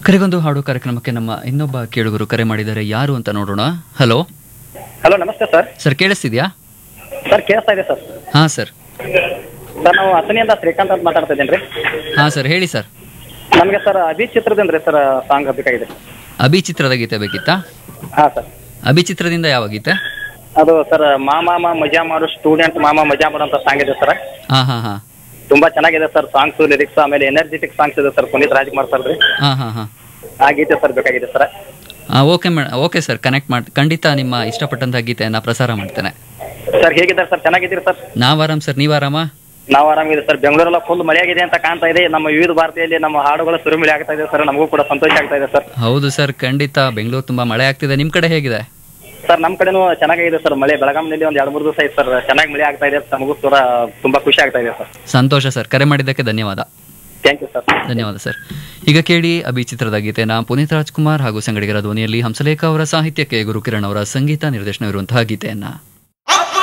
ಕರೆಗೊಂದು ಹಾಡು ಕಾರ್ಯಕ್ರಮಕ್ಕೆ ನಮ್ಮ ಇನ್ನೊಬ್ಬ ಕೇಳುಗರು ಕರೆ ಮಾಡಿದ್ದಾರೆ ಯಾರು ಅಂತ ನೋಡೋಣ ಹಲೋ ಹಲೋ ನಮಸ್ತೆ ಸರ್ ಸರ್ ಕೇಳಿಸ್ತಿದ್ಯಾ ಸರ್ ಕೇಳಿಸ್ತಾ ಇದೆ ಸರ್ ಹಾಂ ಸರ್ ಸರ್ ನಾವು ಹತ್ತನೆಯಿಂದ ಶ್ರೀಕಾಂತ್ ಅಂತ ಮಾತಾಡ್ತಾ ಇದ್ದೀನಿ ರೀ ಹಾಂ ಸರ್ ಹೇಳಿ ಸರ್ ನಮಗೆ ಸರ್ ಅಭಿ ಚಿತ್ರದಿಂದ ರೀ ಸರ್ ಸಾಂಗ್ ಬೇಕಾಗಿದೆ ಅಭಿ ಚಿತ್ರದ ಗೀತೆ ಬೇಕಿತ್ತಾ ಹಾಂ ಸರ್ ಅಭಿ ಚಿತ್ರದಿಂದ ಯಾವ ಗೀತೆ ಅದು ಸರ್ ಮಾಮ ಮಜಾ ಮಾಡು ಸ್ಟೂಡೆಂಟ್ ಮಾಮ ಮಜಾ ಮಾಡು ಅಂತ ಸಾಂಗ್ ಇದೆ ಸರ್ ಹಾಂ ಹಾಂ ಹಾಂ ತುಂಬಾ ಚೆನ್ನಾಗಿದೆ ಸರ್ ಸಾಂಗ್ಸ್ ಲಿರಿಕ್ಸ್ ಆಮೇಲೆ ಎನರ್ಜೆಟಿಕ್ ಸಾಂಗ್ಸ್ ಇದೆ ಸರ್ ಪುನೀತ್ ರಾಜ್ಕುಮಾರ್ ಸರ್ ರೀ ಹಾಂ ಹಾಂ ಹಾಂ ಆ ಗೀತೆ ಸರ್ ಬೇಕಾಗಿದೆ ಸರ್ ಓಕೆ ಮೇಡ ಓಕೆ ಸರ್ ಕನೆಕ್ಟ್ ಮಾಡಿ ಖಂಡಿತ ನಿಮ್ಮ ಇಷ್ಟಪಟ್ಟಂಥ ಗೀತೆಯನ್ನು ಪ್ರಸಾರ ಮಾಡ್ತೇನೆ ಸರ್ ಹೇಗಿದ್ದಾರೆ ಸರ್ ಚೆನ್ನಾಗಿದ್ದೀರಿ ಸರ್ ನಾವು ಆರಾಮ್ ಸರ್ ನೀವು ಆರಾಮ ನಾವು ಆರಾಮಿದೆ ಸರ್ ಬೆಂಗಳೂರೆಲ್ಲ ಫುಲ್ ಮಳೆಯಾಗಿದೆ ಅಂತ ಕಾಣ್ತಾ ಇದೆ ನಮ್ಮ ವಿವಿಧ ಭಾರತೀಯಲ್ಲಿ ನಮ್ಮ ಹಾಡುಗಳ ಸುರುಮುಳಿ ಆಗ್ತಾ ಇದೆ ಸರ್ ನಮಗೂ ಕೂಡ ಸಂತೋಷ ಆಗ್ತಾ ಇದೆ ಸರ್ ಹೌದು ಸರ್ ಖಂಡಿತ ಬೆಂಗಳೂರು ತುಂಬ ಮಳೆ ಆಗ್ತಿದೆ ನಿಮ್ಮ ಕಡೆ ಹೇಗಿದೆ ಸರ್ ನಮ್ಮ ಕಡೆನೂ ಚೆನ್ನಾಗಿದೆ ಸರ್ ಮಳೆ ಬೆಳಗಾಂನಲ್ಲಿ ಒಂದು ಎರಡು ಮೂರು ದಿವಸ ಆಯ್ತು ಸರ್ ಚೆನ್ನಾಗಿ ಮಳೆ ಆಗ್ತಾ ಇದೆ ನಮಗೂ ಕೂಡ ತುಂಬಾ ಖುಷಿ ಆಗ್ತಾ ಇದೆ ಸರ್ ಸಂತೋಷ ಸರ್ ಕರೆ ಮಾಡಿದ್ದಕ್ಕೆ ಧನ್ಯವಾದ ಥ್ಯಾಂಕ್ ಯು ಸರ್ ಧನ್ಯವಾದ ಸರ್ ಈಗ ಕೇಳಿ ಅಭಿ ಚಿತ್ರದ ಗೀತೆನ ಪುನೀತ್ ರಾಜ್ಕುಮಾರ್ ಹಾಗೂ ಸಂಗಡಿಗರ ಧ್ವನಿಯಲ್ಲಿ ಹಂಸಲೇಖ ಅವರ ಸಾಹಿತ್ಯಕ್ಕೆ ಗುರುಕಿರಣ್ ಅವರ ಸಂಗೀತ ನಿರ್ದೇಶನವಿರುವಂತಹ ಗೀತೆಯನ್ನ